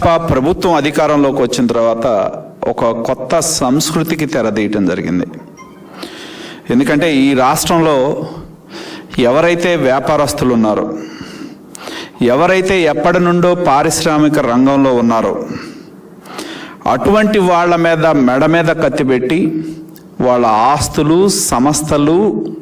భాజపా ప్రభుత్వం అధికారంలోకి వచ్చిన తర్వాత ఒక కొత్త సంస్కృతికి తెరదీయటం జరిగింది ఎందుకంటే ఈ రాష్ట్రంలో ఎవరైతే వ్యాపారస్తులు ఉన్నారో ఎవరైతే ఎప్పటి నుండో పారిశ్రామిక రంగంలో ఉన్నారో అటువంటి వాళ్ళ మీద మెడ మీద కత్తి పెట్టి వాళ్ళ ఆస్తులు సంస్థలు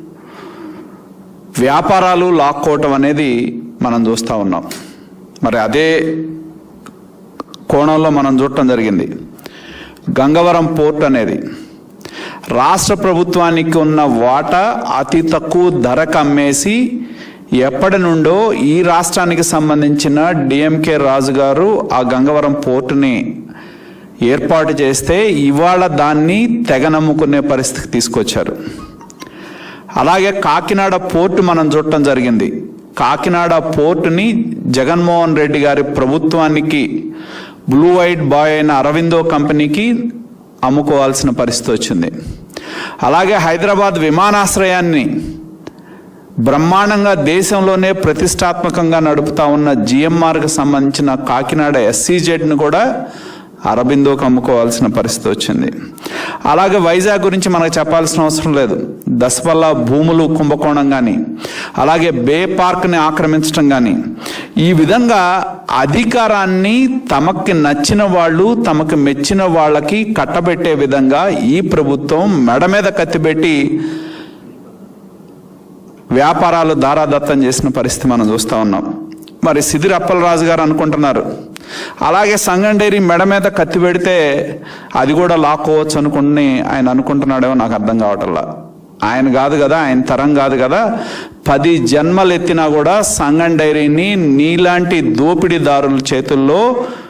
వ్యాపారాలు లాక్కోవటం అనేది మనం చూస్తూ ఉన్నాం మరి అదే కోణంలో మనం చూడటం జరిగింది గంగవరం పోర్ట్ అనేది రాష్ట్ర ప్రభుత్వానికి ఉన్న వాటా అతి తక్కువ ధరకు అమ్మేసి ఎప్పటి నుండో ఈ రాష్ట్రానికి సంబంధించిన డిఎంకే రాజు గారు ఆ గంగవరం పోర్టుని ఏర్పాటు చేస్తే ఇవాళ దాన్ని తెగ నమ్ముకునే పరిస్థితికి తీసుకొచ్చారు అలాగే కాకినాడ పోర్టు మనం చూడటం జరిగింది కాకినాడ పోర్టుని జగన్మోహన్ రెడ్డి గారి ప్రభుత్వానికి బ్లూ వైట్ బాయ్ అయిన అరవిందో కంపెనీకి అమ్ముకోవాల్సిన పరిస్థితి వచ్చింది అలాగే హైదరాబాద్ విమానాశ్రయాన్ని బ్రహ్మాండంగా దేశంలోనే ప్రతిష్టాత్మకంగా నడుపుతా ఉన్న జిఎంఆర్కి సంబంధించిన కాకినాడ ఎస్సీజెడ్ను కూడా అరబిందోకి అమ్ముకోవాల్సిన పరిస్థితి వచ్చింది అలాగే వైజాగ్ గురించి మనకు చెప్పాల్సిన అవసరం లేదు దసపల్ల భూములు కుంభకోణం కానీ అలాగే బే పార్క్ని ఆక్రమించడం కానీ ఈ విధంగా అధికారాన్ని తమకి నచ్చిన వాళ్ళు తమకు మెచ్చిన వాళ్ళకి కట్టబెట్టే విధంగా ఈ ప్రభుత్వం మెడ మీద కత్తిపెట్టి వ్యాపారాలు దారాదత్తం చేసిన పరిస్థితి మనం చూస్తూ ఉన్నాం మరి సిదిరి అప్పలరాజు గారు అనుకుంటున్నారు అలాగే సంగం డైరీ మెడ మీద కత్తి పెడితే అది కూడా లాక్కోవచ్చు అనుకుని ఆయన అనుకుంటున్నాడేమో నాకు అర్థం కావటంలా ఆయన కాదు కదా ఆయన తరం కాదు కదా పది జన్మలు ఎత్తినా కూడా సంగం డైరీని నీలాంటి దోపిడీదారుల చేతుల్లో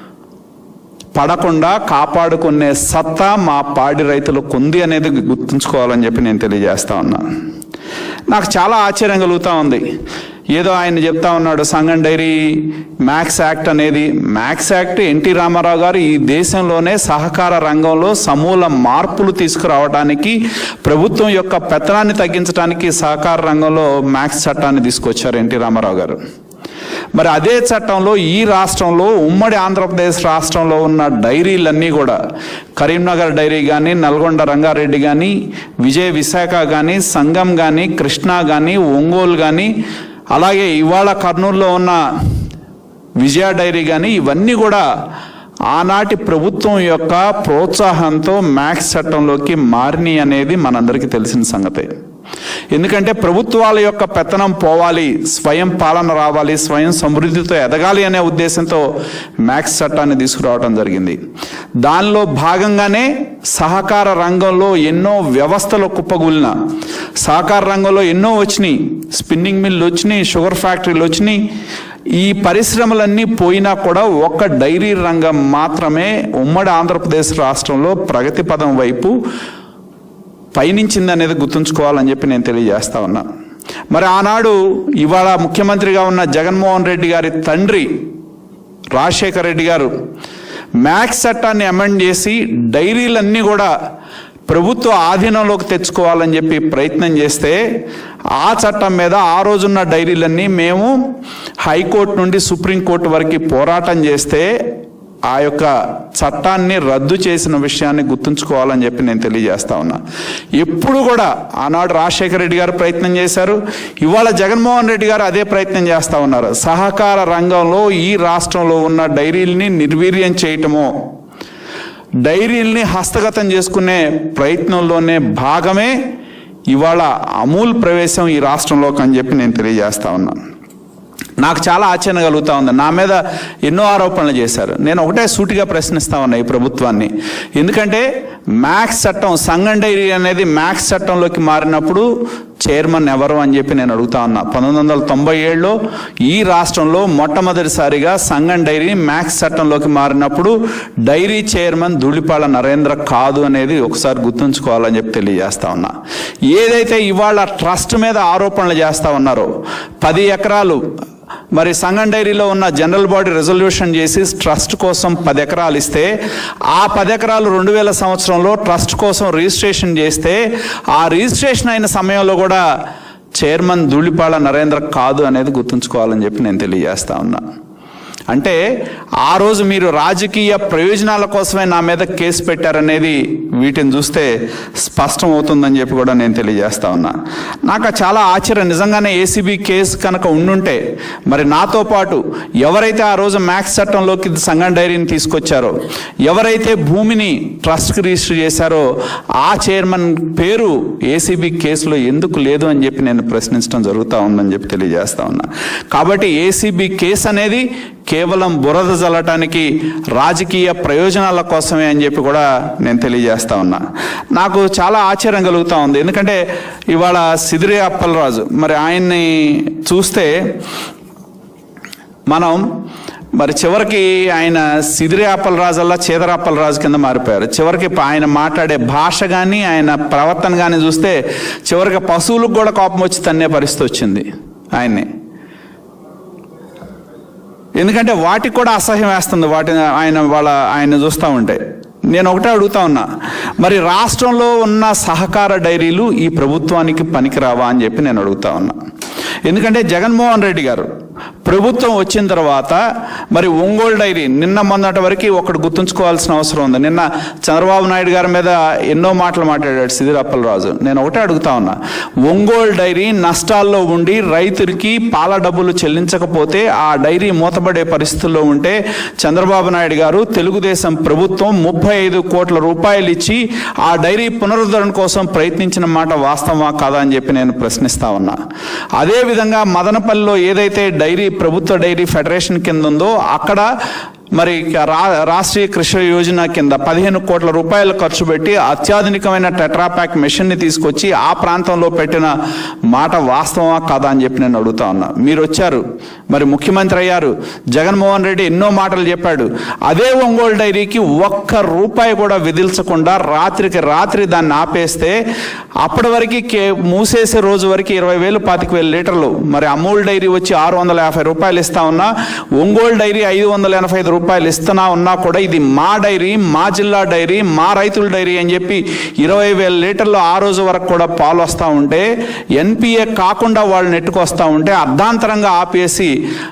పడకుండా కాపాడుకునే సత్తా మా పాడి రైతులకు ఉంది అనేది గుర్తుంచుకోవాలని చెప్పి నేను తెలియజేస్తా ఉన్నా నాకు చాలా ఆశ్చర్యం కలుగుతూ ఉంది ఏదో ఆయన చెప్తా ఉన్నాడు సంగం డైరీ మ్యాక్స్ యాక్ట్ అనేది మ్యాక్స్ యాక్ట్ ఎన్టీ రామారావు గారు ఈ దేశంలోనే సహకార రంగంలో సమూల మార్పులు తీసుకురావడానికి ప్రభుత్వం యొక్క పెత్తనాన్ని తగ్గించడానికి సహకార రంగంలో మ్యాక్స్ చట్టాన్ని తీసుకొచ్చారు ఎన్టీ రామారావు గారు మరి అదే చట్టంలో ఈ రాష్ట్రంలో ఉమ్మడి ఆంధ్రప్రదేశ్ రాష్ట్రంలో ఉన్న డైరీలన్నీ కూడా కరీంనగర్ డైరీ కానీ నల్గొండ రంగారెడ్డి కానీ విజయ విశాఖ కానీ సంగం కానీ కృష్ణా కానీ ఒంగోలు కానీ అలాగే ఇవాళ కర్నూలులో ఉన్న విజయ డైరీ కానీ ఇవన్నీ కూడా ఆనాటి ప్రభుత్వం యొక్క ప్రోత్సాహంతో మ్యాక్స్ చట్టంలోకి మారినాయి అనేది మనందరికీ తెలిసిన సంగతే ఎందుకంటే ప్రభుత్వాల యొక్క పెత్తనం పోవాలి స్వయం పాలన రావాలి స్వయం సమృద్ధితో ఎదగాలి అనే ఉద్దేశంతో మ్యాక్స్ చట్టాన్ని తీసుకురావడం జరిగింది దానిలో భాగంగానే సహకార రంగంలో ఎన్నో వ్యవస్థలు కుప్పగూలిన సహకార రంగంలో ఎన్నో వచ్చినాయి స్పిన్నింగ్ మిల్లు వచ్చినాయి షుగర్ ఫ్యాక్టరీలు వచ్చినాయి ఈ పరిశ్రమలన్నీ పోయినా కూడా ఒక్క డైరీ రంగం మాత్రమే ఉమ్మడి ఆంధ్రప్రదేశ్ రాష్ట్రంలో ప్రగతి పదం వైపు పయనించింది అనేది గుర్తుంచుకోవాలని చెప్పి నేను తెలియజేస్తా ఉన్నా మరి ఆనాడు ఇవాళ ముఖ్యమంత్రిగా ఉన్న జగన్మోహన్ రెడ్డి గారి తండ్రి రాజశేఖర రెడ్డి గారు మ్యాక్స్ చట్టాన్ని అమెండ్ చేసి డైరీలన్నీ కూడా ప్రభుత్వ ఆధీనంలోకి తెచ్చుకోవాలని చెప్పి ప్రయత్నం చేస్తే ఆ చట్టం మీద ఆ రోజున్న డైరీలన్నీ మేము హైకోర్టు నుండి సుప్రీంకోర్టు వరకు పోరాటం చేస్తే ఆ యొక్క చట్టాన్ని రద్దు చేసిన విషయాన్ని గుర్తుంచుకోవాలని చెప్పి నేను తెలియజేస్తా ఉన్నా ఎప్పుడు కూడా ఆనాడు రాజశేఖర రెడ్డి గారు ప్రయత్నం చేశారు ఇవాళ జగన్మోహన్ రెడ్డి గారు అదే ప్రయత్నం చేస్తా ఉన్నారు సహకార రంగంలో ఈ రాష్ట్రంలో ఉన్న డైరీల్ని నిర్వీర్యం చేయటమో డైరీల్ని హస్తగతం చేసుకునే ప్రయత్నంలోనే భాగమే ఇవాళ అమూల్ ప్రవేశం ఈ రాష్ట్రంలోకి అని చెప్పి నేను తెలియజేస్తా ఉన్నాను నాకు చాలా ఆశ్చర్యం కలుగుతా ఉంది నా మీద ఎన్నో ఆరోపణలు చేశారు నేను ఒకటే సూటిగా ప్రశ్నిస్తా ఉన్నా ఈ ప్రభుత్వాన్ని ఎందుకంటే మ్యాక్స్ చట్టం సంగం డైరీ అనేది మ్యాక్స్ చట్టంలోకి మారినప్పుడు చైర్మన్ ఎవరు అని చెప్పి నేను అడుగుతా ఉన్నా పంతొమ్మిది వందల తొంభై ఏడులో ఈ రాష్ట్రంలో మొట్టమొదటిసారిగా సంగం డైరీ మ్యాక్స్ చట్టంలోకి మారినప్పుడు డైరీ చైర్మన్ ధూళిపాళ నరేంద్ర కాదు అనేది ఒకసారి గుర్తుంచుకోవాలని చెప్పి తెలియజేస్తా ఉన్నా ఏదైతే ఇవాళ ట్రస్ట్ మీద ఆరోపణలు చేస్తా ఉన్నారో పది ఎకరాలు మరి సంగం డైరీలో ఉన్న జనరల్ బాడీ రెజల్యూషన్ చేసి ట్రస్ట్ కోసం పది ఎకరాలు ఇస్తే ఆ పది ఎకరాలు రెండు వేల సంవత్సరంలో ట్రస్ట్ కోసం రిజిస్ట్రేషన్ చేస్తే ఆ రిజిస్ట్రేషన్ అయిన సమయంలో కూడా చైర్మన్ ధూళిపాళ నరేంద్ర కాదు అనేది గుర్తుంచుకోవాలని చెప్పి నేను తెలియజేస్తా ఉన్నా అంటే ఆ రోజు మీరు రాజకీయ ప్రయోజనాల కోసమే నా మీద కేసు పెట్టారనేది వీటిని చూస్తే స్పష్టం అవుతుందని చెప్పి కూడా నేను తెలియజేస్తా ఉన్నా నాకు చాలా ఆశ్చర్యం నిజంగానే ఏసీబీ కేసు కనుక ఉండుంటే మరి నాతో పాటు ఎవరైతే ఆ రోజు మ్యాక్స్ చట్టంలోకి సంఘం డైరీని తీసుకొచ్చారో ఎవరైతే భూమిని ట్రస్ట్కి రిజిస్టర్ చేశారో ఆ చైర్మన్ పేరు ఏసీబీ కేసులో ఎందుకు లేదు అని చెప్పి నేను ప్రశ్నించడం జరుగుతూ ఉందని చెప్పి తెలియజేస్తా ఉన్నా కాబట్టి ఏసీబీ కేసు అనేది కేవలం బురద జల్లటానికి రాజకీయ ప్రయోజనాల కోసమే అని చెప్పి కూడా నేను తెలియజేస్తా ఉన్నా నాకు చాలా ఆశ్చర్యం కలుగుతూ ఉంది ఎందుకంటే ఇవాళ సిదిరి అప్పలరాజు మరి ఆయన్ని చూస్తే మనం మరి చివరికి ఆయన సిదిరి అప్పలరాజల్లా చీదర అప్పలరాజు కింద మారిపోయారు చివరికి ఆయన మాట్లాడే భాష కానీ ఆయన ప్రవర్తన కానీ చూస్తే చివరికి పశువులకు కూడా కోపం వచ్చి తన్నే పరిస్థితి వచ్చింది ఆయన్ని ఎందుకంటే వాటికి కూడా అసహ్యం వేస్తుంది వాటి ఆయన వాళ్ళ ఆయన చూస్తూ ఉంటే నేను ఒకటే అడుగుతా ఉన్నా మరి రాష్ట్రంలో ఉన్న సహకార డైరీలు ఈ ప్రభుత్వానికి పనికిరావా అని చెప్పి నేను అడుగుతా ఉన్నా ఎందుకంటే జగన్మోహన్ రెడ్డి గారు ప్రభుత్వం వచ్చిన తర్వాత మరి ఒంగోలు డైరీ నిన్న మొన్నటి వరకు ఒకటి గుర్తుంచుకోవాల్సిన అవసరం ఉంది నిన్న చంద్రబాబు నాయుడు గారి మీద ఎన్నో మాటలు మాట్లాడాడు సిదిరప్పలరాజు నేను ఒకటే అడుగుతా ఉన్నా ఒంగోలు డైరీ నష్టాల్లో ఉండి రైతులకి పాల డబ్బులు చెల్లించకపోతే ఆ డైరీ మూతపడే పరిస్థితుల్లో ఉంటే చంద్రబాబు నాయుడు గారు తెలుగుదేశం ప్రభుత్వం ముప్పై ఐదు కోట్ల రూపాయలు ఇచ్చి ఆ డైరీ పునరుద్ధరణ కోసం ప్రయత్నించిన మాట వాస్తవమా కాదా అని చెప్పి నేను ప్రశ్నిస్తా ఉన్నా అదేవిధంగా మదనపల్లిలో ఏదైతే డైరీ ప్రభుత్వ డైరీ ఫెడరేషన్ కింద ఉందో అక్కడ మరి రా రాష్ట్రీయ కృషి యోజన కింద పదిహేను కోట్ల రూపాయలు ఖర్చు పెట్టి అత్యాధునికమైన టెట్రాప్యాక్ మెషిన్ని తీసుకొచ్చి ఆ ప్రాంతంలో పెట్టిన మాట వాస్తవమా కాదా అని చెప్పి నేను అడుగుతా ఉన్నా మీరు వచ్చారు మరి ముఖ్యమంత్రి అయ్యారు జగన్మోహన్ రెడ్డి ఎన్నో మాటలు చెప్పాడు అదే ఒంగోలు డైరీకి ఒక్క రూపాయి కూడా విధిల్చకుండా రాత్రికి రాత్రి దాన్ని ఆపేస్తే అప్పటి వరకు కే మూసేసే రోజు వరకు ఇరవై వేలు పాతిక వేలు లీటర్లు మరి అమూల్ డైరీ వచ్చి ఆరు వందల యాభై రూపాయలు ఇస్తా ఉన్నా ఒంగోలు డైరీ ఐదు వందల ఎనభై ఐదు రూపాయలు ఇస్తున్నా ఉన్నా కూడా ఇది మా డైరీ మా జిల్లా డైరీ మా రైతుల డైరీ అని చెప్పి ఇరవై వేల లీటర్లు ఆ రోజు వరకు కూడా పాలు వస్తూ ఉంటే ఎన్పిఏ కాకుండా వాళ్ళు నెట్టుకొస్తూ ఉంటే అర్ధాంతరంగా ఆపేసి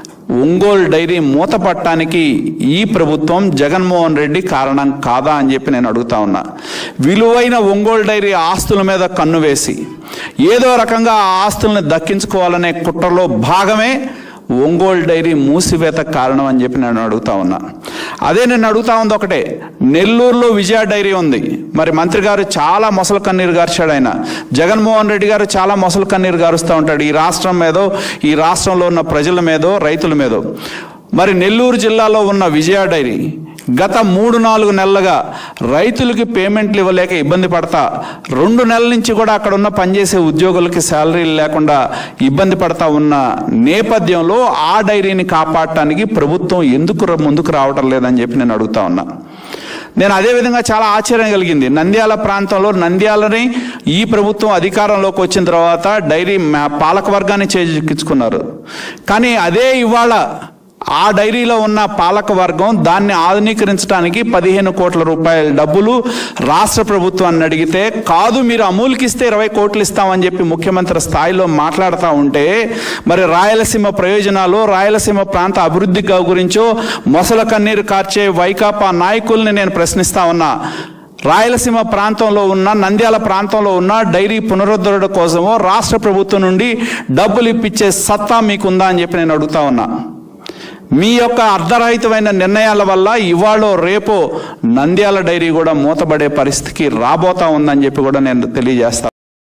ఒంగోలు డైరీ మూతపట్టడానికి ఈ ప్రభుత్వం జగన్మోహన్ రెడ్డి కారణం కాదా అని చెప్పి నేను అడుగుతా ఉన్నా విలువైన ఒంగోలు డైరీ ఆస్తుల మీద కన్ను వేసి ఏదో రకంగా ఆ ఆస్తుల్ని దక్కించుకోవాలనే కుట్రలో భాగమే ఒంగోలు డైరీ మూసివేత కారణం అని చెప్పి నేను అడుగుతా ఉన్నా అదే నేను అడుగుతా ఉంది ఒకటే నెల్లూరులో విజయ డైరీ ఉంది మరి మంత్రి గారు చాలా మొసలు కన్నీరు గార్చాడు ఆయన జగన్మోహన్ రెడ్డి గారు చాలా మొసలు కన్నీరు గారుస్తూ ఉంటాడు ఈ రాష్ట్రం మీదో ఈ రాష్ట్రంలో ఉన్న ప్రజల మీదో రైతుల మీదో మరి నెల్లూరు జిల్లాలో ఉన్న విజయ డైరీ గత మూడు నాలుగు నెలలుగా రైతులకి పేమెంట్లు ఇవ్వలేక ఇబ్బంది పడతా రెండు నెలల నుంచి కూడా అక్కడ ఉన్న పనిచేసే ఉద్యోగులకి శాలరీలు లేకుండా ఇబ్బంది పడతా ఉన్న నేపథ్యంలో ఆ డైరీని కాపాడటానికి ప్రభుత్వం ఎందుకు ర- ముందుకు రావటం లేదని చెప్పి నేను అడుగుతా ఉన్నా నేను అదేవిధంగా చాలా ఆశ్చర్యం కలిగింది నంద్యాల ప్రాంతంలో నంద్యాలని ఈ ప్రభుత్వం అధికారంలోకి వచ్చిన తర్వాత డైరీ మా- పాలక వర్గాన్ని చేజిక్కించుకున్నారు కానీ అదే ఇవాళ ఆ డైరీలో ఉన్న పాలక వర్గం దాన్ని ఆధునీకరించడానికి పదిహేను కోట్ల రూపాయల డబ్బులు రాష్ట్ర ప్రభుత్వాన్ని అడిగితే కాదు మీరు అమూల్కి ఇస్తే ఇరవై కోట్లు ఇస్తామని చెప్పి ముఖ్యమంత్రి స్థాయిలో మాట్లాడుతూ ఉంటే మరి రాయలసీమ ప్రయోజనాలు రాయలసీమ ప్రాంత అభివృద్ధి గు- గురించో మొసల కన్నీరు కార్చే వైకాపా నాయకుల్ని నేను ప్రశ్నిస్తా ఉన్నా రాయలసీమ ప్రాంతంలో ఉన్న నంద్యాల ప్రాంతంలో ఉన్న డైరీ పునరుద్ధరణ కోసమో రాష్ట్ర ప్రభుత్వం నుండి డబ్బులు ఇప్పించే సత్తా మీకుందా అని చెప్పి నేను అడుగుతా ఉన్నా మీ యొక్క అర్ధరహితమైన నిర్ణయాల వల్ల ఇవాళ రేపో నంద్యాల డైరీ కూడా మూతబడే పరిస్థితికి రాబోతా ఉందని చెప్పి కూడా నేను తెలియజేస్తా